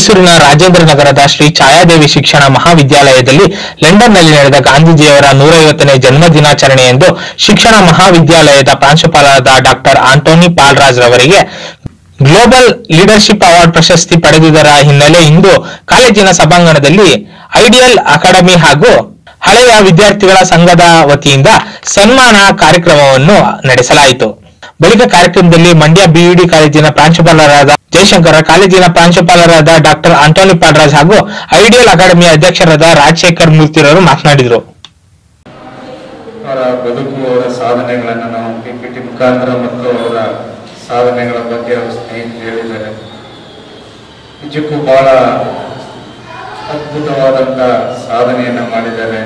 ಮೈಸೂರಿನ ರಾಜೇಂದ್ರ ನಗರದ ಶ್ರೀ ಛಾಯಾದೇವಿ ಶಿಕ್ಷಣ ಮಹಾವಿದ್ಯಾಲಯದಲ್ಲಿ ಲಂಡನ್ನಲ್ಲಿ ನಡೆದ ಗಾಂಧೀಜಿಯವರ ನೂರೈವತ್ತನೇ ಜನ್ಮ ದಿನಾಚರಣೆಯಂದು ಶಿಕ್ಷಣ ಮಹಾವಿದ್ಯಾಲಯದ ಪ್ರಾಂಶುಪಾಲರಾದ ಡಾಕ್ಟರ್ ಆಂಟೋನಿ ಪಾಲ್ರಾಜ್ ರವರಿಗೆ ಗ್ಲೋಬಲ್ ಲೀಡರ್ಶಿಪ್ ಅವಾರ್ಡ್ ಪ್ರಶಸ್ತಿ ಪಡೆದುದರ ಹಿನ್ನೆಲೆ ಇಂದು ಕಾಲೇಜಿನ ಸಭಾಂಗಣದಲ್ಲಿ ಐಡಿಯಲ್ ಅಕಾಡೆಮಿ ಹಾಗೂ ಹಳೆಯ ವಿದ್ಯಾರ್ಥಿಗಳ ಸಂಘದ ವತಿಯಿಂದ ಸನ್ಮಾನ ಕಾರ್ಯಕ್ರಮವನ್ನು ನಡೆಸಲಾಯಿತು ಬಳಿಕ ಕಾರ್ಯಕ್ರಮದಲ್ಲಿ ಮಂಡ್ಯ ಬಿಯುಡಿ ಕಾಲೇಜಿನ ಪ್ರಾಂಶುಪಾಲರಾದ ಜಯಶಂಕರ ಕಾಲೇಜಿನ ಪ್ರಾಂಶುಪಾಲರಾದ ಡಾಕ್ಟರ್ ಆಂಟೋನಿ ಪಾಲ್ರಾಜ್ ಹಾಗೂ ಐಡಿಯಲ್ ಅಕಾಡೆಮಿಯ ಅಧ್ಯಕ್ಷರಾದ ರಾಜಶೇಖರ್ ಮೂರ್ತಿರವರು ಮಾತನಾಡಿದರು ಅವರ ಬದುಕು ಅವರ ಸಾಧನೆಗಳನ್ನು ನಾವು ಪಿ ಪಿ ಟಿ ಮುಖಾಂತರ ಮತ್ತು ಅವರ ಸಾಧನೆಗಳ ಬಗ್ಗೆ ಅವರ ಸ್ನೇಹಿತರು ಹೇಳಿದ್ದಾರೆ ನಿಜಕ್ಕೂ ಬಹಳ ಅದ್ಭುತವಾದಂಥ ಸಾಧನೆಯನ್ನು ಮಾಡಿದ್ದಾರೆ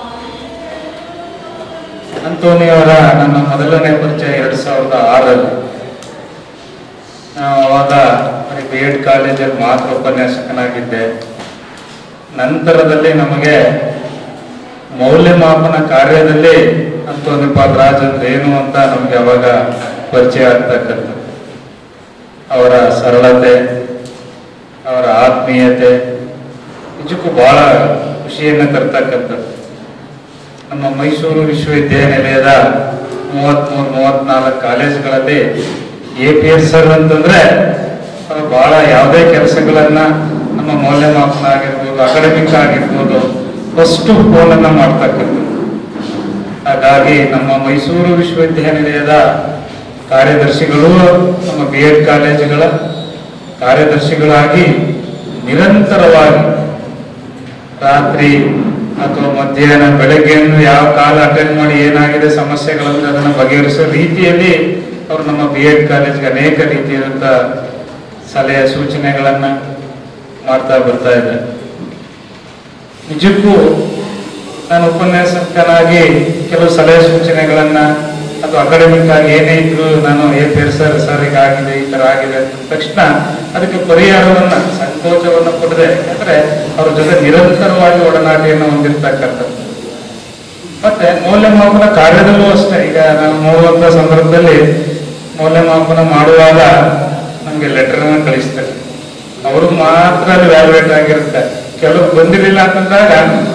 ಅಂತೋನಿ ಅವರ ನನ್ನ ಮೊದಲನೇ ಪರಿಚಯ ಎರಡು ಸಾವಿರದ ಆರರಲ್ಲಿ ನಾವು ಅವಾಗ ಬರೀ ಬಿ ಎಡ್ ಕಾಲೇಜಲ್ಲಿ ಮಾತ್ರ ಉಪನ್ಯಾಸಕನಾಗಿದ್ದೆ ನಂತರದಲ್ಲಿ ನಮಗೆ ಮೌಲ್ಯಮಾಪನ ಕಾರ್ಯದಲ್ಲಿ ಅಂತೋನಿ ಪಾಲ್ರಾಜ್ ಅಂದ್ರೆ ಏನು ಅಂತ ನಮ್ಗೆ ಅವಾಗ ಪರಿಚಯ ಆಗ್ತಕ್ಕಂಥದ್ದು ಅವರ ಸರಳತೆ ಅವರ ಆತ್ಮೀಯತೆ ನಿಜಕ್ಕೂ ಬಹಳ ಖುಷಿಯನ್ನು ತರ್ತಕ್ಕಂಥದ್ದು ನಮ್ಮ ಮೈಸೂರು ವಿಶ್ವವಿದ್ಯಾನಿಲಯದ ಮೂವತ್ಮೂರು ಮೂವತ್ನಾಲ್ಕು ಕಾಲೇಜುಗಳಲ್ಲಿ ಎ ಪಿ ಎಸ್ ಸರ್ ಅಂತಂದ್ರೆ ಅವ್ರು ಬಹಳ ಯಾವುದೇ ಕೆಲಸಗಳನ್ನ ನಮ್ಮ ಮೌಲ್ಯಮಾಪನ ಆಗಿರ್ಬೋದು ಅಕಾಡೆಮಿಕ್ ಆಗಿರ್ಬೋದು ಫಸ್ಟ್ ಫೋನನ್ನ ಮಾಡ್ತಕ್ಕಂಥದ್ದು ಹಾಗಾಗಿ ನಮ್ಮ ಮೈಸೂರು ವಿಶ್ವವಿದ್ಯಾನಿಲಯದ ಕಾರ್ಯದರ್ಶಿಗಳು ನಮ್ಮ ಬಿ ಎಡ್ ಕಾಲೇಜುಗಳ ಕಾರ್ಯದರ್ಶಿಗಳಾಗಿ ನಿರಂತರವಾಗಿ ರಾತ್ರಿ ಅಥವಾ ಮಧ್ಯಾಹ್ನ ಬೆಳಗ್ಗೆಯನ್ನು ಯಾವ ಕಾಲ ಅಟೆಂಡ್ ಮಾಡಿ ಏನಾಗಿದೆ ಸಮಸ್ಯೆಗಳನ್ನು ಅದನ್ನು ಬಗೆಹರಿಸೋ ರೀತಿಯಲ್ಲಿ ಅವರು ನಮ್ಮ ಬಿ ಎಡ್ ಕಾಲೇಜ್ಗೆ ಅನೇಕ ರೀತಿಯಾದಂಥ ಸಲಹೆ ಸೂಚನೆಗಳನ್ನ ಮಾಡ್ತಾ ಬರ್ತಾ ಇದ್ದಾರೆ ನಿಜಕ್ಕೂ ನಾನು ಉಪನ್ಯಾಸಕನಾಗಿ ಕೆಲವು ಸಲಹೆ ಸೂಚನೆಗಳನ್ನ ಅಥವಾ ಅಕಾಡೆಮಿಕ್ ಆಗಿ ಏನೇ ಇದ್ರು ನಾನು ಏ ಪೇರ್ ಸರ್ ಸರ್ ಈಗ ಆಗಿದೆ ಈ ತರ ಆಗಿದೆ ಅಂದ ತಕ್ಷಣ ಅದಕ್ಕೆ ಪರಿಹಾರವನ್ನ ಸಂಕೋಚವನ್ನ ಕೊಡದೆ ಯಾಕಂದ್ರೆ ಅವ್ರ ಜೊತೆ ನಿರಂತರವಾಗಿ ಒಡನಾಟಿಯನ್ನು ಹೊಂದಿರ್ತಕ್ಕಂಥದ್ದು ಮತ್ತೆ ಮೌಲ್ಯಮಾಪನ ಕಾರ್ಯದಲ್ಲೂ ಅಷ್ಟೇ ಈಗ ನಾವು ನೋಡುವಂತ ಸಂದರ್ಭದಲ್ಲಿ ಮೌಲ್ಯಮಾಪನ ಮಾಡುವಾಗ ನಮ್ಗೆ ಲೆಟರ್ ಕಳಿಸ್ತಾರೆ ಅವರು ಮಾತ್ರ ಅಲ್ಲಿ ವ್ಯಾಲ್ಯೂಯೇಟ್ ಆಗಿರುತ್ತೆ ಕೆಲವು ಬಂದಿರಲಿಲ್ಲ ಅಂತಂದಾಗ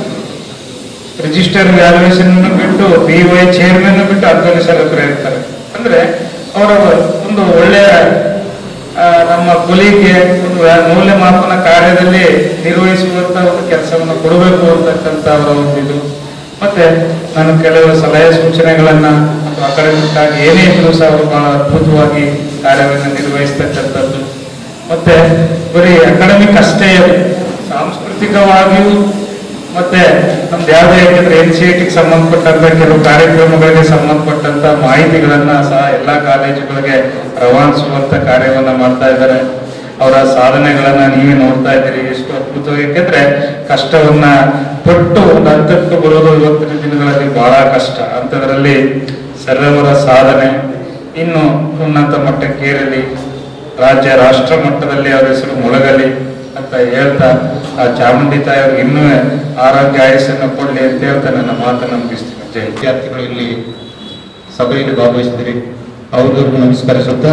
ರಿಜಿಸ್ಟರ್ ವ್ಯಾಲ್ಯೂಯೇಷನ್ ಬಿಟ್ಟು ಬಿ ವೈ ಚೇರ್ಮನ್ ಬಿಟ್ಟು ಹದಿನೈದು ಸಾವಿರ ಹತ್ರ ಇರ್ತಾರೆ ಅಂದ್ರೆ ಅವರ ಒಂದು ಒಳ್ಳೆಯ ಆ, ನಮ್ಮ ಕೊಲಿಗೆ ಒಂದು ವ್ಯಾ- ಮೌಲ್ಯಮಾಪನ ಕಾರ್ಯದಲ್ಲಿ ನಿರ್ವಹಿಸುವಂತ ಒಂದು ಕೆಲಸವನ್ನು ಕೊಡಬೇಕು ಅಂತಕ್ಕಂಥ ಅವರ ಒಂದು ಇದು ಮತ್ತೆ ನಾನು ಕೆಲವು ಸಲಹೆ ಸೂಚನೆಗಳನ್ನ ಅಥವಾ ಅಕಾಡೆಮಿಕ್ ಆಗಿ ಏನೇ ಇದ್ರು ಸಹ ಅವರು ಬಹಳ ಅದ್ಭುತವಾಗಿ ಕಾರ್ಯವನ್ನು ನಿರ್ವಹಿಸ್ತಕ್ಕಂಥದ್ದು ಮತ್ತೆ ಬರೀ ಅಕಾಡೆಮಿಕ್ ಅಷ್ಟೇ ಅಲ್ಲ, ಸಾಂಸ್ಕೃತಿಕವಾಗಿಯೂ ಮತ್ತೆ ನಮ್ದು ಯಾವುದೇ ಯಾಕೆಂದ್ರೆ ಎನ್ ಸಿ ಟಿಗೆ ಸಂಬಂಧಪಟ್ಟಂತ ಕೆಲವು ಕಾರ್ಯಕ್ರಮಗಳಿಗೆ ಸಂಬಂಧಪಟ್ಟಂತ ಮಾಹಿತಿಗಳನ್ನ ಸಹ ಎಲ್ಲಾ ಕಾಲೇಜುಗಳಿಗೆ ರವಾನಿಸುವಂತ ಕಾರ್ಯವನ್ನ ಮಾಡ್ತಾ ಇದ್ದಾರೆ ಅವರ ಸಾಧನೆಗಳನ್ನ ನೀವೇ ನೋಡ್ತಾ ಇದ್ದೀರಿ ಎಷ್ಟು ಅದ್ಭುತ ಯಾಕೆಂದ್ರೆ ಕಷ್ಟವನ್ನ ಪಟ್ಟು ಒಂದು ಹಂತಕ್ಕೆ ಬರೋದು ಇವತ್ತಿನ ದಿನಗಳಲ್ಲಿ ಬಹಳ ಕಷ್ಟ ಅಂತದ್ರಲ್ಲಿ ಸರ್ವರ ಸಾಧನೆ ಇನ್ನು ಉನ್ನತ ಮಟ್ಟಕ್ಕೇರಲಿ ರಾಜ್ಯ ರಾಷ್ಟ್ರ ಮಟ್ಟದಲ್ಲಿ ಅವರ ಹೆಸರು ಮೊಳಗಲಿ ಅಂತ ಹೇಳ್ತಾ ಆ ಚಾಮುಂಡಿ ತಾಯಿ ಅವ್ರಿಗೆ ಇನ್ನೂ ಆರೋಗ್ಯ ಆಯಸ್ಸನ್ನು ಕೊಡ್ಲಿ ಅಂತ ಹೇಳ್ತಾ ನನ್ನ ಮಾತನ್ನು ಮುಗಿಸ್ತೀನಿ ಜೈ ಹಿಂದ್. ವಿದ್ಯಾರ್ಥಿಗಳು ಇಲ್ಲಿ ಸಭೆಯಲ್ಲಿ ಭಾಗವಹಿಸಿದಿರಿ ಅವ್ರಿಗೂ ನಮಸ್ಕರಿಸುತ್ತಾ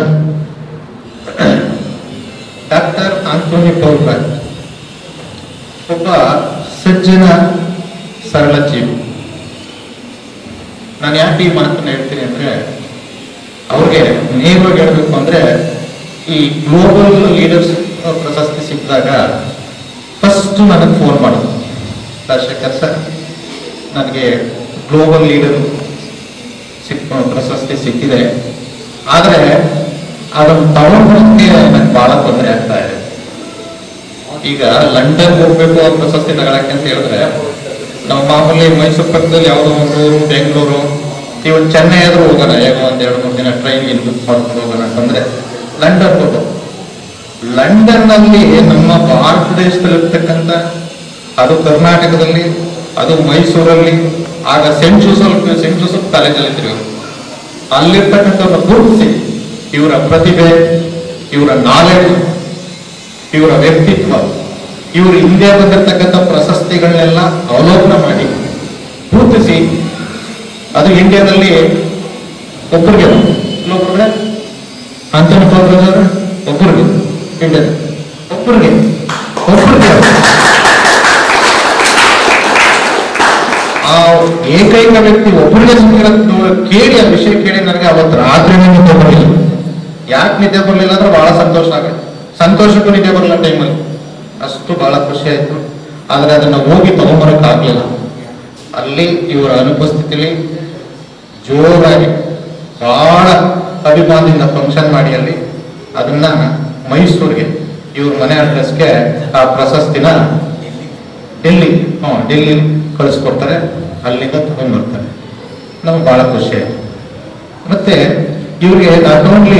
ಡಾಕ್ಟರ್ ಆಂಟೋನಿ ಪೌಲ್ರಾಜ್ ಒಬ್ಬ ಸಜ್ಜನ ಸರಳ ಜೀವಿ ನಾನು ಯಾಕೆ ಈ ಮಾತನ್ನು ಹೇಳ್ತೀನಿ ಅಂದ್ರೆ ಅವ್ರಿಗೆ ನೇರವಾಗಿ ಹೇಳಬೇಕು ಅಂದ್ರೆ ಈ ಗ್ಲೋಬಲ್ ಲೀಡರ್ಸ್ ಪ್ರಶಸ್ತಿ ಸಿಕ್ಕಿದಾಗ ಫಸ್ಟ್ ನನಗೆ ಫೋನ್ ಮಾಡೋದು ರಾಜಶೇಖರ್ ಸರ್ ನನಗೆ ಗ್ಲೋಬಲ್ ಲೀಡರ್ ಸಿಕ್ಕ ಪ್ರಶಸ್ತಿ ಸಿಕ್ಕಿದೆ ಆದರೆ ಅದನ್ನು ತಗೊಂಡ್ಬರೋದಕ್ಕೆ ನನಗೆ ಬಹಳ ತೊಂದರೆ ಆಗ್ತಾ ಇದೆ ಈಗ ಲಂಡನ್ ಹೋಗ್ಬೇಕು ಆ ಪ್ರಶಸ್ತಿ ತಗೊಳಕ್ಕೆ ಅಂತ ಹೇಳಿದ್ರೆ ನಾವು ಮಾಮೂಲಿ ಮೈಸೂರು ಪಕ್ಕದಲ್ಲಿ ಯಾವುದೋ ಒಂದು ಊರು ಬೆಂಗಳೂರು ಇವಾಗ ಚೆನ್ನೈ ಆದ್ರೂ ಹೋಗೋಣ ಹೇಗೋ ಒಂದ್ ಎರಡು ಮೂರು ದಿನ ಟ್ರೈನ್ ಇಲ್ಲಿ ಬುಕ್ ಮಾಡ್ಕೊಂಡು ಹೋಗೋಣ ಅಂತಂದ್ರೆ ಲಂಡನ್ ಹೋಗೋದು ಲಂಡನ್ ನಲ್ಲಿ ನಮ್ಮ ಭಾರತ ದೇಶದಲ್ಲಿರ್ತಕ್ಕಂಥ ಅದು ಕರ್ನಾಟಕದಲ್ಲಿ ಅದು ಮೈಸೂರಲ್ಲಿ ಆಗ ಸೆಂಟ್ ಜೋಸಫ್ ಸೆಂಟ್ ಜೋಸಫ್ ಕಾಲೇಜಲ್ಲಿ ಇದ್ರು ಇವರು ಅಲ್ಲಿರ್ತಕ್ಕಂಥವ್ರನ್ನ ಗುರುತಿಸಿ ಇವರ ಪ್ರತಿಭೆ ಇವರ ನಾಲೆಡ್ಜ್ ಇವರ ವ್ಯಕ್ತಿತ್ವ ಇವರು ಹಿಂದೆ ಬಂದಿರತಕ್ಕಂಥ ಪ್ರಶಸ್ತಿಗಳನ್ನೆಲ್ಲ ಅವಲೋಕನ ಮಾಡಿ ಗುರುತಿಸಿ ಅದು ಇಂಡಿಯಾದಲ್ಲಿ ಒಬ್ಬರಿಗೆ ಇನ್ನೊಬ್ಬರಿಗೆ ಅಂತನ ಒಬ್ಬರಿಗೆ ಇಂಡಿಯಾದ ಒಬ್ಬರಿಗೆ ಒಬ್ರು ದೇವರು. ಆ ಏಕೈಕ ವ್ಯಕ್ತಿ ಒಬ್ಬರಿಗೆ ಸಿಕ್ಕಿರೋದು ಕೇಳಿ ಆ ವಿಷಯ ಕೇಳಿ ನನಗೆ ಅವತ್ತು ರಾತ್ರಿನೇ ನಿದ್ದೆ ಬರಲಿಲ್ಲ ಯಾಕೆ ನಿದ್ದೆ ಬರಲಿಲ್ಲ ಅಂದ್ರೆ ಬಹಳ ಸಂತೋಷ ಆಗುತ್ತೆ ಸಂತೋಷಕ್ಕೂ ನಿದ್ದೆ ಬರಲ್ಲ ಟೈಮಲ್ಲಿ ಅಷ್ಟು ಬಹಳ ಖುಷಿ ಆಯ್ತು ಆದ್ರೆ ಅದನ್ನ ಹೋಗಿ ತಗೊಂಬರಕ್ ಆಗ್ಲಿಲ್ಲ ಅಲ್ಲಿ ಇವರ ಅನುಪಸ್ಥಿತಿಲಿ ಜೋರಾಗಿ ಬಹಳ ಅಭಿಮಾನದಿಂದ ಫಂಕ್ಷನ್ ಮಾಡಿ ಅಲ್ಲಿ ಅದನ್ನ ಮೈಸೂರಿಗೆ ಇವ್ರ ಮನೆ ಅಡ್ರೆಸ್ಗೆ ಆ ಪ್ರಶಸ್ತಿನ ಡೆಲ್ಲಿ ಹ್ಞೂ ಡೆಲ್ಲಿ ಕಳಿಸ್ಕೊಡ್ತಾರೆ ಅಲ್ಲಿಂದ ತಗೊಂಡ್ ಬರ್ತಾರೆ ನಮ್ಗೆ ಬಹಳ ಖುಷಿ ಆಯ್ತು ಮತ್ತೆ ಇವ್ರಿಗೆ ನಾಟ್ ಓನ್ಲಿ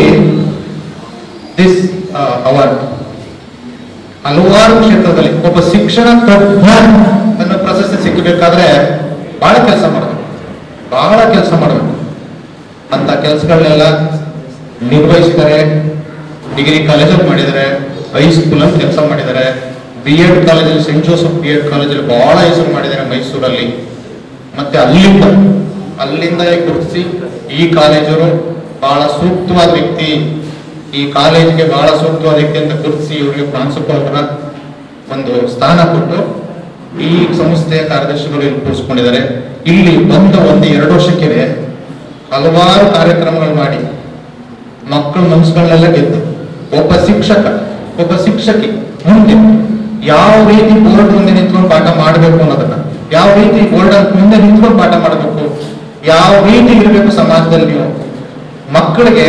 ದಿಸ್ ಅವಾರ್ಡ್ ಹಲವಾರು ಕ್ಷೇತ್ರದಲ್ಲಿ ಒಬ್ಬ ಶಿಕ್ಷಣ ತಜ್ಞ ಅನ್ನೋ ಪ್ರಶಸ್ತಿ ಸಿಕ್ಕಬೇಕಾದ್ರೆ ಬಹಳ ಕೆಲಸ ಮಾಡಬೇಕು ಬಹಳ ಕೆಲಸ ಮಾಡಬೇಕು ಅಂತ ಕೆಲಸಗಳನ್ನೆಲ್ಲ ನಿರ್ವಹಿಸಿದ್ದಾರೆ ಡಿಗ್ರಿ ಕಾಲೇಜಲ್ಲಿ ಮಾಡಿದ್ದಾರೆ ಹೈಸ್ಕೂಲಲ್ಲಿ ಕೆಲಸ ಮಾಡಿದ್ದಾರೆ ಬಿ ಎಡ್ ಕಾಲೇಜಲ್ಲಿ ಸೆಂಟ್ ಜೋಸಫ್ ಬಿ ಎಡ್ ಕಾಲೇಜಲ್ಲಿ ಬಹಳ ಹೆಸರು ಮಾಡಿದ್ದಾರೆ ಮೈಸೂರಲ್ಲಿ ಮತ್ತೆ ಅಲ್ಲಿಂದ ಅಲ್ಲಿಂದ ಗುರುತಿಸಿ ಈ ಕಾಲೇಜರು ಬಹಳ ಸೂಕ್ತವಾದ ವ್ಯಕ್ತಿ ಈ ಕಾಲೇಜಿಗೆ ಬಹಳ ಸೂಕ್ತವಾದ ವ್ಯಕ್ತಿ ಅಂತ ಗುರುತಿಸಿ ಇವರಿಗೆ ಪ್ರಾಂಶುಪಾಲರ ಒಂದು ಸ್ಥಾನ ಕೊಟ್ಟು ಈ ಸಂಸ್ಥೆಯ ಕಾರ್ಯದರ್ಶಿಗಳು ಇಲ್ಲಿ ಕೂರಿಸ್ಕೊಂಡಿದ್ದಾರೆ ಇಲ್ಲಿ ಬಂದ ಒಂದು ಎರಡು ವರ್ಷಕ್ಕೆ ಹಲವಾರು ಕಾರ್ಯಕ್ರಮಗಳು ಮಾಡಿ ಮಕ್ಕಳ ಮನಸ್ಸುಗಳನ್ನೆಲ್ಲ ಗೆದ್ದು ಒಬ್ಬ ಶಿಕ್ಷಕ ಒಬ್ಬ ಶಿಕ್ಷಕಿ ಮುಂದೆ ಯಾವ ರೀತಿ ಬೋರ್ಡ್ ಮುಂದೆ ನಿಂತ್ಕೊಂಡು ಪಾಠ ಮಾಡಬೇಕು ಅನ್ನೋದನ್ನ ಯಾವ ರೀತಿ ಬೋರ್ಡ್ ಮುಂದೆ ನಿಂತ್ಕೊಂಡು ಪಾಠ ಮಾಡಬೇಕು ಯಾವ ರೀತಿ ಇರಬೇಕು ಸಮಾಜದಲ್ಲಿ ನೀವು ಮಕ್ಕಳಿಗೆ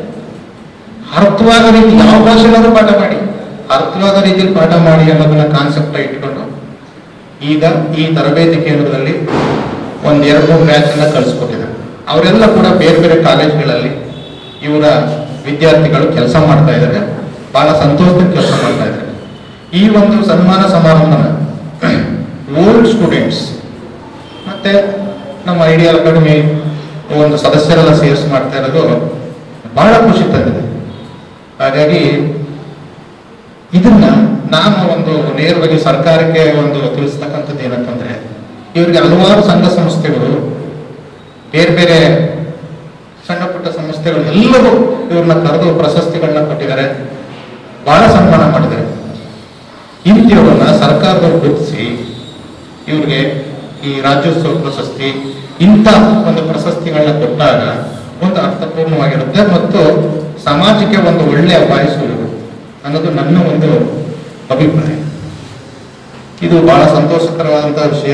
ಅರ್ಥವಾಗೋ ರೀತಿ ಯಾವ ಭಾಷೆನಾದ್ರೂ ಪಾಠ ಮಾಡಿ ಅರ್ಥವಾಗೋ ರೀತಿಯಲ್ಲಿ ಪಾಠ ಮಾಡಿ ಅನ್ನೋದನ್ನ ಕಾನ್ಸೆಪ್ಟ್ ಇಟ್ಕೊಂಡು ಈಗ ಈ ತರಬೇತಿ ಕೇಂದ್ರದಲ್ಲಿ ಒಂದ್ ಎರಡು ಮೂರು ಬ್ಯಾಚ್ ಅನ್ನ ಕಳಿಸ್ಕೊಟ್ಟಿದ್ದಾರೆ ಅವರೆಲ್ಲ ಕೂಡ ಬೇರೆ ಬೇರೆ ಕಾಲೇಜ್ಗಳಲ್ಲಿ ಇವರ ವಿದ್ಯಾರ್ಥಿಗಳು ಕೆಲಸ ಮಾಡ್ತಾ ಇದ್ದಾರೆ ಬಹಳ ಸಂತೋಷದಿಂದ ಕೆಲಸ ಮಾಡ್ತಾ ಇದ್ದಾರೆ ಈ ಒಂದು ಸನ್ಮಾನ ಸಮಾರಂಭನ ಓಲ್ಡ್ ಸ್ಟೂಡೆಂಟ್ಸ್ ಮತ್ತೆ ನಮ್ಮ ಐಡಿಯಲ್ ಅಕಾಡೆಮಿ ಒಂದು ಸದಸ್ಯರೆಲ್ಲ ಸೇರಿಸಿ ಮಾಡ್ತಾ ಇರೋದು ಬಹಳ ಖುಷಿ ತಂದಿದೆ ಹಾಗಾಗಿ ಇದನ್ನ ನಾನು ಒಂದು ನೇರವಾಗಿ ಸರ್ಕಾರಕ್ಕೆ ಒಂದು ತಿಳಿಸ್ತಕ್ಕಂಥದ್ದು ಏನಂತಂದ್ರೆ ಇವರಿಗೆ ಹಲವಾರು ಸಂಘ ಸಂಸ್ಥೆಗಳು ಬೇರೆ ಬೇರೆ ಸಣ್ಣ ಪುಟ್ಟ ಸಂಸ್ಥೆಗಳು ಎಲ್ಲರೂ ಇವ್ರನ್ನ ಕರೆದು ಪ್ರಶಸ್ತಿಗಳನ್ನ ಕೊಟ್ಟಿದ್ದಾರೆ ಬಹಳ ಸನ್ಮಾನ ಮಾಡಿದ್ದಾರೆ ಇಂಥವ್ರನ್ನ ಸರ್ಕಾರದವರು ಗುರುತಿಸಿ ಇವ್ರಿಗೆ ಈ ರಾಜ್ಯೋತ್ಸವ ಪ್ರಶಸ್ತಿ ಇಂಥ ಒಂದು ಪ್ರಶಸ್ತಿಗಳನ್ನ ಕೊಟ್ಟಾಗ ಒಂದು ಅರ್ಥಪೂರ್ಣವಾಗಿರುತ್ತೆ ಮತ್ತು ಸಮಾಜಕ್ಕೆ ಒಂದು ಒಳ್ಳೆಯ ವಾಯಿಸು ಅನ್ನೋದು ನನ್ನ ಒಂದು ಅಭಿಪ್ರಾಯ ಇದು ಬಹಳ ಸಂತೋಷಕರವಾದಂತಹ ವಿಷಯ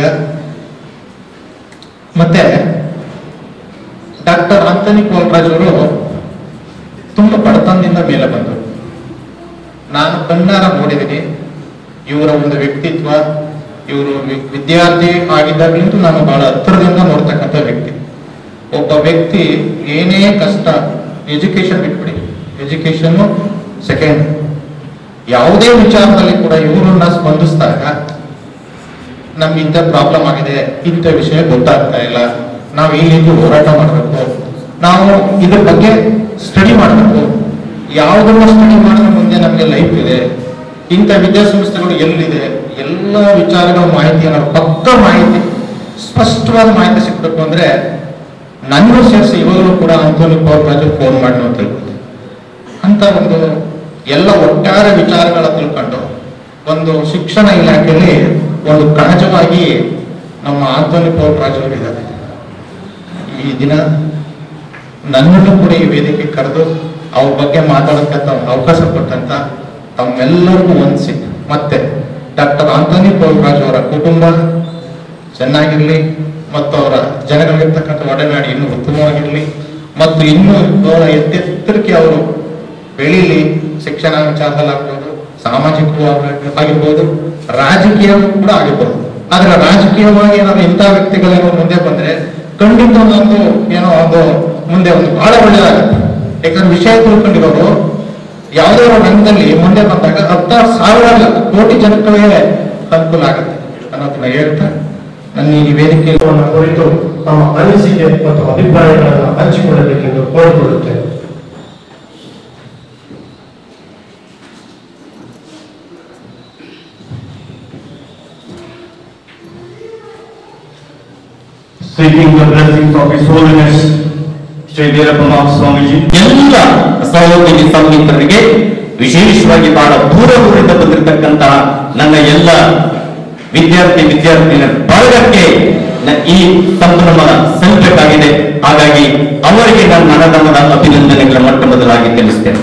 ಮತ್ತೆ ಡಾಕ್ಟರ್ ಆಂಥನಿ ಪೋಲ್ರಾಜ್ ಅವರು ತುಂಬಾ ಬಡತನದಿಂದ ಮೇಲೆ ಬಂದರು ನಾನು ಕಣ್ಣಾರ ನೋಡಿದ್ದೀನಿ ಇವರ ಒಂದು ವ್ಯಕ್ತಿತ್ವ ಇವರು ವಿದ್ಯಾರ್ಥಿ ಆಗಿದ್ದಾಗಲಿಂದ ನಾನು ಬಹಳ ಹತ್ತಿರದಿಂದ ನೋಡ್ತಕ್ಕಂಥ ವ್ಯಕ್ತಿ ಒಬ್ಬ ವ್ಯಕ್ತಿ ಏನೇ ಕಷ್ಟ ಎಜುಕೇಶನ್ ಬಿಟ್ಬಿಡಿ ಎಜುಕೇಶನ್ ಸೆಕೆಂಡ್ ಯಾವುದೇ ವಿಚಾರದಲ್ಲಿ ಕೂಡ ಇವರನ್ನ ಸ್ಪಂದಿಸಿದಾಗ ನಮ್ಗೆ ಇಂಥ ಪ್ರಾಬ್ಲಮ್ ಆಗಿದೆ ಇಂಥ ವಿಷಯ ಗೊತ್ತಾಗ್ತಾ ಇಲ್ಲ ನಾವು ಈ ರೀತಿ ಹೋರಾಟ ಮಾಡಬೇಕು ನಾವು ಇದ್ರ ಬಗ್ಗೆ ಸ್ಟಡಿ ಮಾಡಬೇಕು ಯಾವುದನ್ನ ಸ್ಟಡಿ ಮಾಡಿದ್ರೆ ಮುಂದೆ ನಮಗೆ ಲೈಫ್ ಇದೆ ಇಂಥ ವಿದ್ಯಾಸಂಸ್ಥೆಗಳು ಎಲ್ಲಿದೆ ಎಲ್ಲ ವಿಚಾರಗಳ ಮಾಹಿತಿಯನ್ನು ಪಕ್ಕ ಮಾಹಿತಿ ಸ್ಪಷ್ಟವಾದ ಮಾಹಿತಿ ಸಿಗ್ಬೇಕು ಅಂದ್ರೆ ನನ್ನೂ ಸೇರಿಸಿ ಇವಾಗಲೂ ಕೂಡ ಅಂತೋನಿ ಪವರ್ ರಾಜು ಫೋನ್ ಮಾಡಿ ನಾವು ತಿಳ್ಕೊತೀವಿ ಅಂತ ಒಂದು ಎಲ್ಲ ಒಟ್ಟಾರೆ ವಿಚಾರಗಳ ತಿಳ್ಕೊಂಡು ಒಂದು ಶಿಕ್ಷಣ ಇಲಾಖೆಯಲ್ಲಿ ಒಂದು ಕಣಜವಾಗಿ ನಮ್ಮ ಆಂತೋನಿ ಪೌಲ್ ರಾಜ್ ಅವರು ಇದ್ದಾರೆ ಈ ದಿನ ನನ್ನನ್ನು ಕೂಡ ಈ ವೇದಿಕೆ ಕರೆದು ಅವ್ರ ಬಗ್ಗೆ ಮಾತಾಡೋಕ್ಕಂತ ಅವಕಾಶ ಕೊಟ್ಟಂತ ತಮ್ಮೆಲ್ಲರಿಗೂ ವಂದಿಸಿ ಮತ್ತೆ ಡಾಕ್ಟರ್ ಆಂಟೋನಿ ಪೌಲ್ ರಾಜ್ ಅವರ ಕುಟುಂಬ ಚೆನ್ನಾಗಿರ್ಲಿ ಮತ್ತು ಅವರ ಜನಗಳಿರ್ತಕ್ಕಂಥ ಒಡನಾಡಿ ಇನ್ನೂ ಉತ್ತಮವಾಗಿರಲಿ ಮತ್ತು ಇನ್ನೂ ಅವರ ಎತ್ತೆತ್ತರಕ್ಕೆ ಅವರು ಬೆಳೀಲಿ ಶಿಕ್ಷಣ ವಿಚಾರದಲ್ಲಿ ಆಗ್ಬೋದು ಸಾಮಾಜಿಕವೂ ಆಗ- ಆಗಿರ್ಬೋದು ರಾಜಕೀಯವೂ ಕೂಡ ಆಗಿರ್ಬೋದು ಆದ್ರೆ ರಾಜಕೀಯವಾಗಿ ಏನಾದ್ರು ಇಂಥ ವ್ಯಕ್ತಿಗಳೇನೋ ಮುಂದೆ ಬಂದ್ರೆ ಖಂಡಿತ ಒಂದು ಏನೋ ಒಂದು ಮುಂದೆ ಒಂದು ಬಹಳ ಒಳ್ಳೆಯದಾಗುತ್ತೆ ಯಾಕಂದ್ರೆ ವಿಷಯ ತಿಳ್ಕೊಂಡಿರೋರು ಯಾವುದೇ ಒಂದು ರಂಗದಲ್ಲಿ ಮುಂದೆ ಬಂದಾಗ ಹತ್ತಾರು ಸಾವಿರ ಅಲ್ಲ, ಕೋಟಿ ಜನಗಳಿಗೆ ಅನುಕೂಲ ಆಗುತ್ತೆ ಅನ್ನೋದನ್ನ ಹೇಳ್ತಾ ನನ್ನ ಈ ವೇದಿಕೆ ವಿಷಯವನ್ನು ಕುರಿತು ತಮ್ಮ ಅನಿಸಿಕೆ ಮತ್ತು ಅಭಿಪ್ರಾಯಗಳನ್ನು ಹಂಚಿಕೊಳ್ಳಬೇಕೆಂದು ಕೋರಿಕೊಳ್ಳುತ್ತೇನೆ seeking the blessings of His Holiness Sri Veerapama Swamiji. ಎಲ್ಲ ಸಹೋದರಿ ಸಂಗೀತರಿಗೆ ವಿಶೇಷವಾಗಿ ಬಹಳ ದೂರ ಊರಿಂದ ಬಂದಿರತಕ್ಕಂತಹ ನನ್ನ ಎಲ್ಲ ವಿದ್ಯಾರ್ಥಿ ವಿದ್ಯಾರ್ಥಿನಿಯರ ಬಳಗಕ್ಕೆ ನ- ಈ ಸಂಭ್ರಮ ಸಲ್ಲಬೇಕಾಗಿದೆ ಹಾಗಾಗಿ ಅವರಿಗೆ ನಾನು ಮನದಮದ ಅಭಿನಂದನೆಗಳ ಮೊಟ್ಟ ಮೊದಲಾಗಿ ತಿಳಿಸ್ತೇನೆ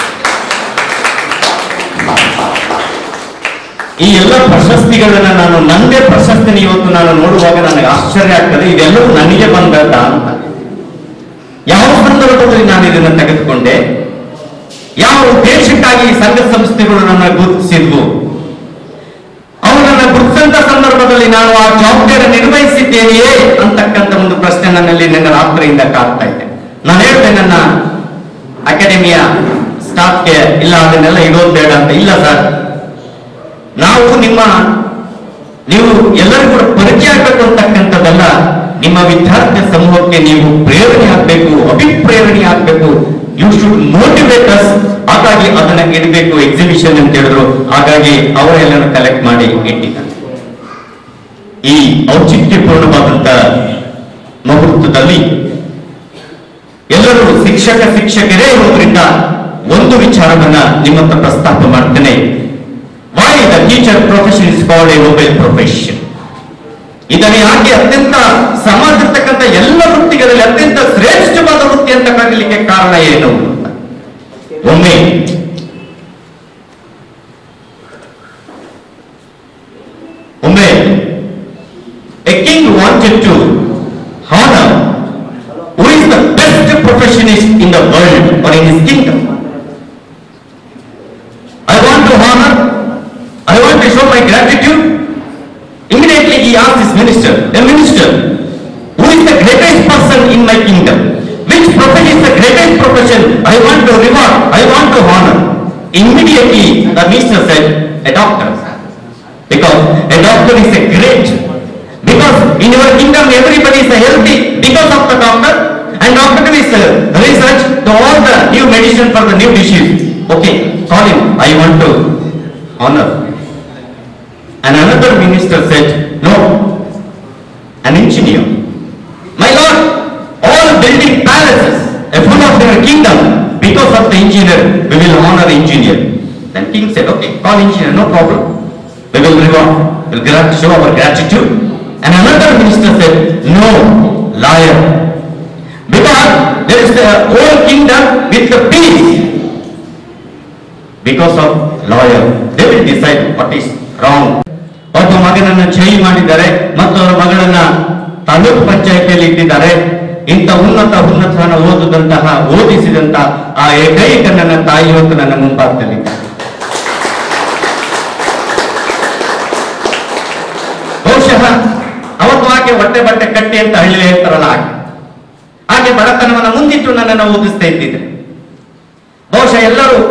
ಈ ಎಲ್ಲ ಪ್ರಶಸ್ತಿಗಳನ್ನ ನಾನು ನಂದೇ ಪ್ರಶಸ್ತಿನ ಇವತ್ತು ನಾನು ನೋಡುವಾಗ ನನಗೆ ಆಶ್ಚರ್ಯ ಆಗ್ತದೆ ಇದೆಲ್ಲವೂ ನನಗೆ ಬಂದದ್ದ ಅಂತ ಯಾವ ಸಂದರ್ಭದಲ್ಲಿ ನಾನು ಇದನ್ನು ತೆಗೆದುಕೊಂಡೆ ಯಾವ ಉದ್ದೇಶಕ್ಕಾಗಿ ಈ ಸಂಘ ಸಂಸ್ಥೆಗಳು ನನ್ನ ಗುರುತಿಸಿದ್ವು ಅವರನ್ನ ಗುರುತಿಸಂತ ಸಂದರ್ಭದಲ್ಲಿ ನಾನು ಆ ಜವಾಬ್ದಾರಿ ನಿರ್ವಹಿಸಿದ್ದೇನೆಯೇ ಅಂತಕ್ಕಂಥ ಒಂದು ಪ್ರಶ್ನೆ ನನ್ನಲ್ಲಿ ನನ್ನ ರಾತ್ರಿಯಿಂದ ಕಾಡ್ತಾ ಇದೆ ನಾನು ಹೇಳ್ತೇನೆ ನನ್ನ ಅಕಾಡೆಮಿಯ ಸ್ಟಾಫ್ಗೆ ಇಲ್ಲ ಅದನ್ನೆಲ್ಲ ಇಡೋದು ಬೇಡ ಅಂತ ಇಲ್ಲ ಸರ್ ನಾವು ನಿಮ್ಮ ನೀವು ಎಲ್ಲರಿಗೂ ಕೂಡ ಪರಿಚಯ ಆಗಬೇಕು ಅಂತಕ್ಕಂಥದ್ದಲ್ಲ ನಿಮ್ಮ ವಿದ್ಯಾರ್ಥಿ ಸಮೂಹಕ್ಕೆ ನೀವು ಪ್ರೇರಣೆ ಆಗ್ಬೇಕು ಅಭಿಪ್ರೇರಣೆ ಆಗ್ಬೇಕು ಯು ಶುಡ್ ಮೋಟಿವೇಟ್ ಅಸ್ ಹಾಗಾಗಿ ಅದನ್ನ ಇಡಬೇಕು ಎಕ್ಸಿಬಿಷನ್ ಅಂತ ಹೇಳಿದ್ರು ಹಾಗಾಗಿ ಅವರೆಲ್ಲರೂ ಕಲೆಕ್ಟ್ ಮಾಡಿ ಇಟ್ಟಿದ್ದಾರೆ ಈ ಔಚಿತ್ಯಪೂರ್ಣವಾದಂತ ಮುಹೂರ್ತದಲ್ಲಿ ಎಲ್ಲರೂ ಶಿಕ್ಷಕ ಶಿಕ್ಷಕರೇ ಇರೋದ್ರಿಂದ ಒಂದು ವಿಚಾರವನ್ನ ನಿಮ್ಮ ಹತ್ರ ಪ್ರಸ್ತಾಪ ಮಾಡ್ತೇನೆ why the teacher profession is called a noble profession ಇದನ್ನು ಯಾಕೆ ಅತ್ಯಂತ ಸಮಾಜರ್ತಕ್ಕಂಥ ಎಲ್ಲ ವೃತ್ತಿಗಳಲ್ಲಿ ಅತ್ಯಂತ ಶ್ರೇಷ್ಠವಾದ ವೃತ್ತಿ ಅಂತ ಕರೀಲಿಕ್ಕೆ ಕಾರಣ ಏನು ಅಂತ. ಒಮ್ಮೆ ಒಮ್ಮೆ a king wanted to honour who is the best professionist in the world or in his kingdom. I want to honor, I want to show my gratitude. Immediately he asked his minister, a minister, who is the greatest person in my kingdom? Which profession is the greatest profession? I want to reward, I want to honor. Immediately the minister said, a doctor. Because a doctor is a great. Because in your kingdom everybody is healthy because of the doctor. And doctor is uh, research to all the new medicine for the new disease. Okay, call him. I want to honor. And another minister said, no, an engineer. My lord, all building palaces, a full of their kingdom, because of the engineer, we will honor engineer. Then king said, okay, call engineer, no problem. We will reward, we'll gra- show our gratitude. And another minister said, no, liar. Because there is the whole kingdom with the peace. Because of lawyer, they will decide what is wrong. ಒಬ್ಬ ಮಗನನ್ನ ಚೈ ಮಾಡಿದ್ದಾರೆ ಮತ್ತು ಅವರ ಮಗಳನ್ನ ತಾಲೂಕು ಪಂಚಾಯತಿಯಲ್ಲಿ ಇಟ್ಟಿದ್ದಾರೆ ಇಂಥ ಉನ್ನತ ಉನ್ನತನ ಓದಿದಂತಹ ಓದಿಸಿದಂತ ಆ ಏಕೈಕ ನನ್ನ ತಾಯಿ ಇವತ್ತು ನನ್ನ ಮುಂಭಾಗದಲ್ಲಿದ್ದಾರೆ ಬಹುಶಃ ಅವತ್ತು ಆಕೆ ಹೊಟ್ಟೆ ಬಟ್ಟೆ ಕಟ್ಟಿ ಅಂತ ಹಳ್ಳಿ ಹೇಳ್ತಾರಲ್ಲ ಹಾಗೆ ಹಾಗೆ ಬಡತನವನ್ನ ಮುಂದಿಟ್ಟು ನನ್ನನ್ನು ಓದಿಸ್ತಾ ಇದ್ದಿದ್ರೆ ಬಹುಶಃ ಎಲ್ಲರೂ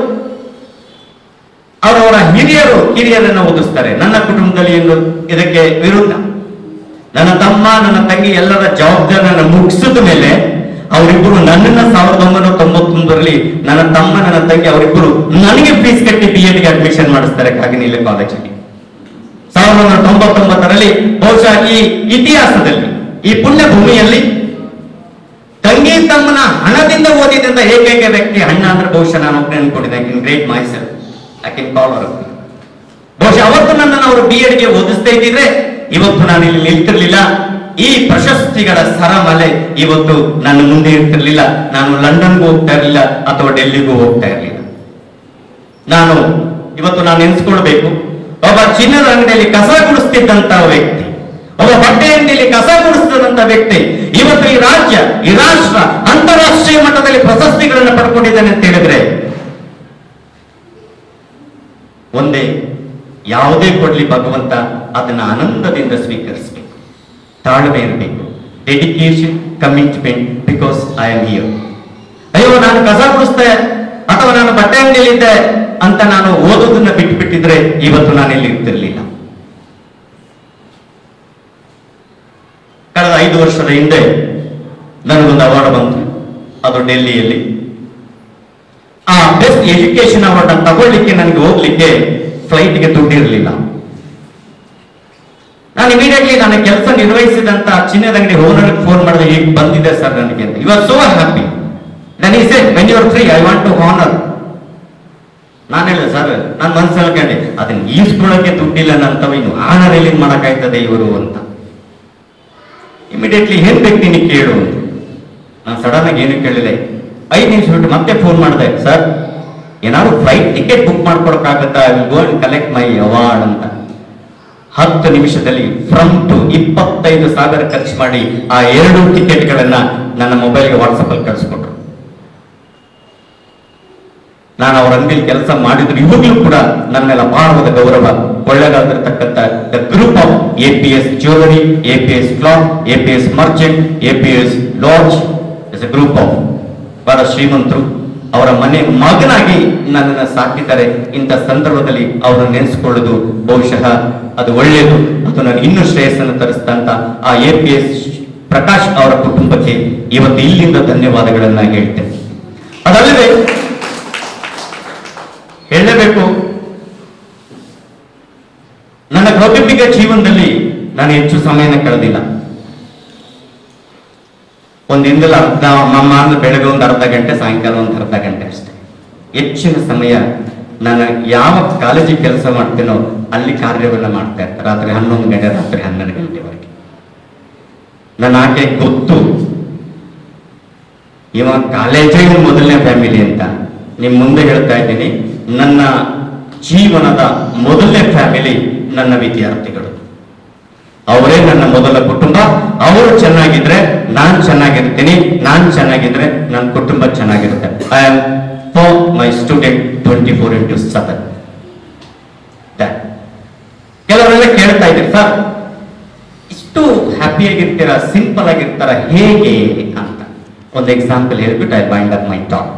ಅವರವರ ಹಿರಿಯರು ಕಿರಿಯರನ್ನು ಓದಿಸ್ತಾರೆ ನನ್ನ ಕುಟುಂಬದಲ್ಲಿ ಎಂದು ಇದಕ್ಕೆ ವಿರುದ್ಧ ನನ್ನ ತಮ್ಮ ನನ್ನ ತಂಗಿ ಎಲ್ಲರ ಜವಾಬ್ದಾರಿಯನ್ನು ಮುಗಿಸಿದ ಮೇಲೆ ಅವರಿಬ್ಬರು ನನ್ನನ್ನ ಸಾವಿರದ ಒಂಬೈನೂರ ತೊಂಬತ್ತೊಂದರಲ್ಲಿ ನನ್ನ ತಮ್ಮ ನನ್ನ ತಂಗಿ ಅವರಿಬ್ಬರು ನನಗೆ ಫೀಸ್ ಕಟ್ಟಿ ಬಿ ಎಡ್ಗೆ ಅಡ್ಮಿಷನ್ ಮಾಡಿಸ್ತಾರೆ ಕಾಗಿನಿಲ್ಲ ಕಾಲೇಜಲ್ಲಿ ಸಾವಿರದ ಒಂಬೈನೂರ ತೊಂಬತ್ತೊಂಬತ್ತರಲ್ಲಿ ಬಹುಶಃ ಈ ಇತಿಹಾಸದಲ್ಲಿ ಈ ಪುಣ್ಯ ಭೂಮಿಯಲ್ಲಿ ತಂಗಿ ತಮ್ಮನ ಹಣದಿಂದ ಓದಿದಂತ ಏಕೈಕ ವ್ಯಕ್ತಿ ಅಣ್ಣ ಅಂದ್ರೆ ಬಹುಶಃ ನಾನು ಒಬ್ಬನೇ ಅನ್ಕೊಂಡಿದ್ದೆ I can great myself I can call our ಬಹುಶಃ ಅವತ್ತು ನನ್ನನ್ನು ಅವರು ಬಿ ಎಡ್ಗೆ ಓದಿಸ್ತಾ ಇದ್ದಿದ್ರೆ ಇವತ್ತು ನಾನು ಇಲ್ಲಿ ನಿಲ್ತಿರ್ಲಿಲ್ಲ ಈ ಪ್ರಶಸ್ತಿಗಳ ಸರಮಲೆ ಇವತ್ತು ನನ್ನ ಮುಂದೆ ಇರ್ತಿರ್ಲಿಲ್ಲ ನಾನು ಲಂಡನ್ಗೂ ಹೋಗ್ತಾ ಇರಲಿಲ್ಲ ಅಥವಾ ಡೆಲ್ಲಿಗೂ ಹೋಗ್ತಾ ಇರಲಿಲ್ಲ ನಾನು ಇವತ್ತು ನಾನು ನೆನೆಸ್ಕೊಳ್ಬೇಕು ಒಬ್ಬ ಚಿನ್ನದ ಅಂಗಡಿಯಲ್ಲಿ ಕಸ ಗುಡಿಸ್ತಿದ್ದಂತ ವ್ಯಕ್ತಿ ಒಬ್ಬ ಬಟ್ಟೆ ಅಂಗಡಿಯಲ್ಲಿ ಕಸ ಗುಡಿಸ್ತಿದ್ದಂತ ವ್ಯಕ್ತಿ ಇವತ್ತು ಈ ರಾಜ್ಯ ಈ ರಾಷ್ಟ್ರ ಅಂತಾರಾಷ್ಟ್ರೀಯ ಮಟ್ಟದಲ್ಲಿ ಪ್ರಶಸ್ತಿಗಳನ್ನು ಪಡ್ಕೊಂಡಿದ್ದಾನೆ ಅಂತ ಹೇಳಿದ್ರೆ ಒಂದೇ ಯಾವುದೇ ಕೊಡ್ಲಿ ಭಗವಂತ ಅದನ್ನ ಆನಂದದಿಂದ ಸ್ವೀಕರಿಸಬೇಕು ತಾಳ್ಮೆ ಇರಬೇಕು dedication commitment because I am here ಅಯ್ಯೋ ನಾನು ಕಸ ಗುಡಿಸ್ದೆ ಅಥವಾ ನಾನು ಬಟ್ಟೆ ಅಂಗಡಿಯಲ್ಲಿದ್ದೆ ಅಂತ ನಾನು ಓದೋದನ್ನ ಬಿಟ್ಟುಬಿಟ್ಟಿದ್ರೆ ಇವತ್ತು ನಾನು ಇಲ್ಲಿ ಇರ್ತಿರ್ಲಿಲ್ಲ ಕಳೆದ ಐದು ವರ್ಷದ ಹಿಂದೆ ನನಗೊಂದು ಅವಾರ್ಡ್ ಬಂತು ಅದು ಡೆಲ್ಲಿಯಲ್ಲಿ ಆ ಬೆಸ್ಟ್ ಎಜುಕೇಶನ್ ಅವಾರ್ಡ್ ತಗೊಳ್ಳಿಕ್ಕೆ ನನಗೆ ಹೋಗ್ಲಿಕ್ಕೆ ಫ್ಲೈಟ್ಗೆ ದುಡ್ಡಿರಲಿಲ್ಲ ನಾನು ಇಮಿಡಿಯೇಟ್ಲಿ ನನ್ನ ಕೆಲಸ ನಿರ್ವಹಿಸಿದಂತ ಚಿನ್ನದ ಅಂಗಡಿ ಓನರ್ ಫೋನ್ ಮಾಡಿದೆ ಈಗ ಬಂದಿದೆ ಸರ್ ನನಗೆ ಅಂತ you are so happy then I said when you are free I want to honour ನಾನು ಹೇಳಿದೆ ಸರ್ ನಾನು ಮನ್ಸು ಹೇಳ್ಕೊಂಡೆ ಅದನ್ನ ಈಸ್ಕೊಳ್ಳೋಕೆ ದುಡ್ಡಿಲ್ಲ ನಂತವ ಇನ್ನು ಹಣ ರಿಲೀಸ್ ಮಾಡಕ್ಕಾಯ್ತದೆ ಇವರು ಅಂತ ಇಮಿಡಿಯೇಟ್ಲಿ ಏನ್ ಬೇಕು ನಿನಗೆ ಕೇಳು ಅಂತ ನಾನು ಸಡನ್ ಆಗಿ ಏನು ಕೇಳಿದೆ ಐದು ನಿಮಿಷ ಬಿಟ್ಟು ಮತ್ತೆ ಫೋನ್ ಮಾಡಿದೆ ಸರ್ ಏನಾದ್ರು ಫ್ಲೈಟ್ ಟಿಕೆಟ್ ಬುಕ್ ಮಾಡ್ಕೊಡಕ್ಕಾಗತ್ತಾ I will go and collect my award ಅಂತ ಹತ್ತು ನಿಮಿಷದಲ್ಲಿ ಫ್ರಮ್ ಟು ಇಪ್ಪತ್ತೈದು ಸಾವಿರ ಖರ್ಚು ಮಾಡಿ ಆ ಎರಡು ಟಿಕೆಟ್ಗಳನ್ನ ನನ್ನ ಮೊಬೈಲ್ಗೆ ವಾಟ್ಸಪ್ ಅಲ್ಲಿ ಕಳಿಸ್ಕೊಟ್ರು ನಾನು ಅವರ ಅಂಗಡಿಯಲ್ಲಿ ಕೆಲಸ ಮಾಡಿದ್ರು ಇವಾಗಲೂ ಕೂಡ ನನ್ನ ಮೇಲೆ ಅಪಾರವಾದ ಗೌರವ ಒಳ್ಳೆದಾಗಿರ್ತಕ್ಕಂಥ the group of A P S jewellery A P S cloth A P S merchant A P S lodge is a group of ಬಹಳ ಶ್ರೀಮಂತರು ಅವರ ಮನೆ ಮಗನಾಗಿ ನನ್ನನ್ನು ಸಾಕಿದ್ದಾರೆ ಇಂಥ ಸಂದರ್ಭದಲ್ಲಿ ಅವರನ್ನು ನೆನೆಸ್ಕೊಳ್ಳೋದು ಬಹುಶಃ ಅದು ಒಳ್ಳೆಯದು ಅದು ನನಗೆ ಇನ್ನೂ ಶ್ರೇಯಸ್ಸನ್ನು ತರಿಸಿದಂತ ಆ ಎ ಪಿ ಎಸ್ ಪ್ರಕಾಶ್ ಅವರ ಕುಟುಂಬಕ್ಕೆ ಇವತ್ತು ಇಲ್ಲಿಂದ ಧನ್ಯವಾದಗಳನ್ನ ಹೇಳ್ತೇನೆ ಅದಲ್ಲದೆ ಹೇಳಲೇಬೇಕು ನನ್ನ ಕೌಟುಂಬಿಕ ಜೀವನದಲ್ಲಿ ನಾನು ಹೆಚ್ಚು ಸಮಯನ ಕಳೆದಿಲ್ಲ ಒಂದು ದಿನದಲ್ಲಿ ಅರ್ಧ ಮಮ್ಮ ಅಂದ್ರೆ ಬೆಳಗ್ಗೆ ಒಂದು ಅರ್ಧ ಗಂಟೆ ಸಾಯಂಕಾಲ ಒಂದು ಅರ್ಧ ಗಂಟೆ ಅಷ್ಟೇ ಹೆಚ್ಚಿನ ಸಮಯ ನಾನು ಯಾವ ಕಾಲೇಜಿ ಕೆಲಸ ಮಾಡ್ತೇನೋ ಅಲ್ಲಿ ಕಾರ್ಯವನ್ನ ಮಾಡ್ತಾ ಇರ್ತಾರೆ ರಾತ್ರಿ ಹನ್ನೊಂದು ಗಂಟೆ ರಾತ್ರಿ ಹನ್ನೆರಡು ಗಂಟೆವರೆಗೆ ನನ್ನ ಆಕೆ ಗೊತ್ತು ಇವ ಕಾಲೇಜೇ ಮೊದಲನೇ ಫ್ಯಾಮಿಲಿ ಅಂತ ನಿಮ್ ಮುಂದೆ ಹೇಳ್ತಾ ಇದ್ದೀನಿ ನನ್ನ ಜೀವನದ ಮೊದಲನೇ ಫ್ಯಾಮಿಲಿ ನನ್ನ ವಿದ್ಯಾರ್ಥಿಗಳು ಅವರೇ ನನ್ನ ಮೊದಲ ಕುಟುಂಬ ಅವರು ಚೆನ್ನಾಗಿದ್ರೆ ನಾನ್ ಚೆನ್ನಾಗಿರ್ತೀನಿ ನಾನ್ ಚೆನ್ನಾಗಿದ್ರೆ ನನ್ನ ಕುಟುಂಬ ಚೆನ್ನಾಗಿರುತ್ತೆ I am for my student twenty four into seven ಕೆಲವರೆಲ್ಲ ಕೇಳ್ತಾ ಇದ್ದೀರಿ ಸರ್ ಇಷ್ಟು ಹ್ಯಾಪಿಯಾಗಿರ್ತೀರಾ ಸಿಂಪಲ್ ಆಗಿರ್ತಾರ ಹೇಗೆ ಅಂತ ಒಂದು ಎಕ್ಸಾಂಪಲ್ ಹೇಳ್ಬಿಟ್ಟು I bind up my talk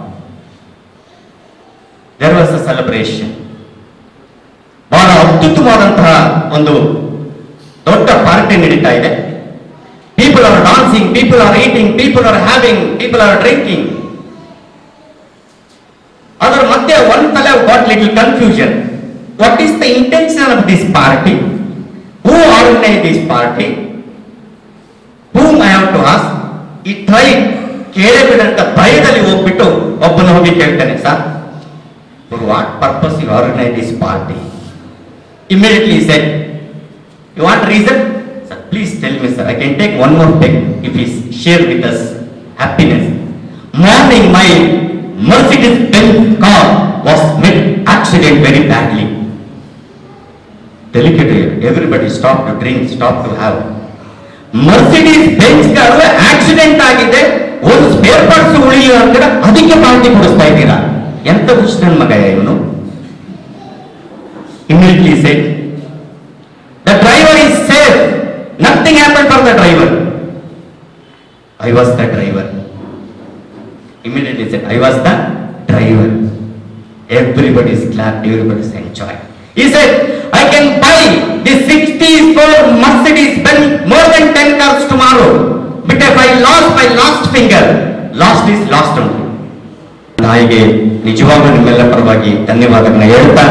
there was a celebration ಬಹಳ ಅತ್ಯುತ್ತಮವಾದಂತಹ ಒಂದು ದೊಡ್ಡ ಪಾರ್ಟಿ ನಡೀತಾ ಇದೆ people are dancing people are eating people are having people are drinking ಅದರ ಮಧ್ಯೆ ಒನ್ ತಲೆ what little confusion what is the intention of this party who organise this party whom I have to ask ಈ try ಕೇಳೇ ಬಿಡಂತ ಭಯದಲ್ಲಿ ಹೋಗ್ಬಿಟ್ಟು ಒಬ್ಬನ ಹೋಗಿ ಕೇಳ್ತಾನೆ sir for what purpose you organise this party immediately set you want reason sir please tell me sir I can take one more peg if is share with us happiness morning my Mercedes Benz car was met accident very badly delicate everybody stop to drink stop to have Mercedes Benz car accident ಆಗಿದೆ ಒಂದು spare parts ಉಳಿಲಿಲ್ಲ ಅಂತೀರ ಅದಕ್ಕೆ party ಕೊಡಿಸ್ತಾ ಇದ್ದೀರಾ ಎಂತ ಹುಚ್ಚ ನನ್ ಮಗ ಇವನು immediately set the driver is safe nothing happen for the driver I was the driver immediately set I was the driver everybody is glad, everybody is enjoy. He said, I can buy the 64 Mercedes Benz more than 10 cars tomorrow. But if I lost my last finger, lost is lost only. ತಾಯಿಗೆ ನಿಜವಾಗ್ಲೂ ನಿಮ್ಮೆಲ್ಲ ಪರವಾಗಿ ಧನ್ಯವಾದಗಳನ್ನ ಹೇಳ್ತಾ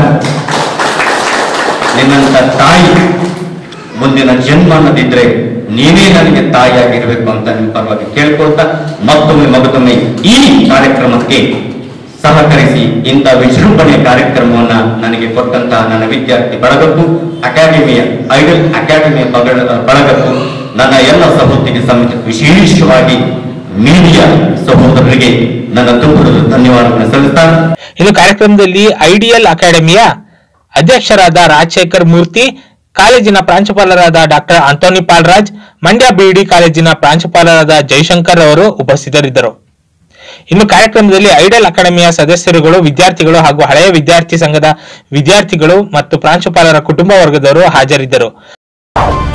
ನಿನ್ನಂತ ತಾಯಿ ಮುಂದಿನ ಜನ್ಮ ಅನ್ನೋದಿದ್ರೆ ನೀವೇ ನನಗೆ ತಾಯಿಯಾಗಿರ್ಬೇಕು ಅಂತ ನಿಮ್ಮ ಪರವಾಗಿ ಕೇಳ್ಕೊಳ್ತಾ ಮತ್ತೊಮ್ಮೆ ಮಗದೊಮ್ಮೆ ಈ ಕಾರ್ಯಕ್ರಮಕ್ಕೆ ಸಹಕರಿಸಿ ಇಂಥ ವಿಜೃಂಭಣೆಯ ಕಾರ್ಯಕ್ರಮವನ್ನ ನನಗೆ ಕೊಟ್ಟಂತಹ ನನ್ನ ವಿದ್ಯಾರ್ಥಿ ಬಳಗಕ್ಕೂ ಅಕಾಡೆಮಿಯ ಐಡಲ್ ಅಕಾಡೆಮಿಯ ಬಗಳ ಬಳಗಕ್ಕೂ ನನ್ನ ಎಲ್ಲ ಸಹೋದ್ಯೋಗಿ ಸಮಿತಿ ವಿಶೇಷವಾಗಿ ಮೀಡಿಯಾ ಸಹೋದರರಿಗೆ ನನ್ನ ತುಂಬದ ಧನ್ಯವಾದಗಳನ್ನು ಸಲ್ಲಿಸ್ತಾ ಇನ್ನು ಕಾರ್ಯಕ್ರಮದಲ್ಲಿ ಐಡಿಯಲ್ ಅಕಾಡೆಮಿಯ ಅಧ್ಯಕ್ಷರಾದ ರಾಜಶೇಖರ್ ಮೂರ್ತಿ ಕಾಲೇಜಿನ ಪ್ರಾಂಶುಪಾಲರಾದ ಡಾಕ್ಟರ್ ಆಂಟೋನಿ ಪಾಲ್ರಾಜ್ ಮಂಡ್ಯ ಬಿಡಿ ಕಾಲೇಜಿನ ಪ್ರಾಂಶುಪಾಲರಾದ ಜೈಶಂಕರ್ ಅವರು ಉಪಸ್ಥಿತರಿದ್ದರು ಇನ್ನು ಕಾರ್ಯಕ್ರಮದಲ್ಲಿ ಐಡಲ್ ಅಕಾಡೆಮಿಯ ಸದಸ್ಯರುಗಳು ವಿದ್ಯಾರ್ಥಿಗಳು ಹಾಗೂ ಹಳೆಯ ವಿದ್ಯಾರ್ಥಿ ಸಂಘದ ವಿದ್ಯಾರ್ಥಿಗಳು ಮತ್ತು ಪ್ರಾಂಶುಪಾಲರ ಕುಟುಂಬ ವರ್ಗದವರು ಹಾಜರಿದ್ದರು